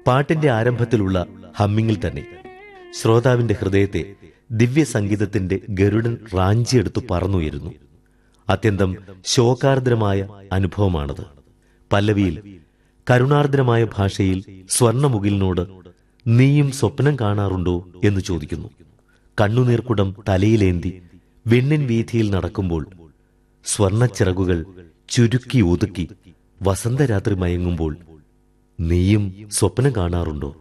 പാട്ടിന്റെ ആരംഭത്തിലുള്ള ഹമ്മിങ്ങിൽ തന്നെ ശ്രോതാവിന്റെ ഹൃദയത്തെ ദിവ്യ സംഗീതത്തിന്റെ ഗരുഡൻ റാഞ്ചിയെടുത്തു പറന്നുയരുന്നു അത്യന്തം ശോകാർദ്രമായ അനുഭവമാണത് പല്ലവിയിൽ കരുണാർദ്രമായ ഭാഷയിൽ സ്വർണമുകിലിനോട് നീയും സ്വപ്നം കാണാറുണ്ടോ എന്ന് ചോദിക്കുന്നു കണ്ണുനീർക്കുടം തലയിലേന്തി വെണ്ണിൻ വീഥിയിൽ നടക്കുമ്പോൾ സ്വർണച്ചിറകുകൾ ചുരുക്കി ഒതുക്കി വസന്തരാത്രി മയങ്ങുമ്പോൾ നീയും സ്വപ്നം കാണാറുണ്ടോ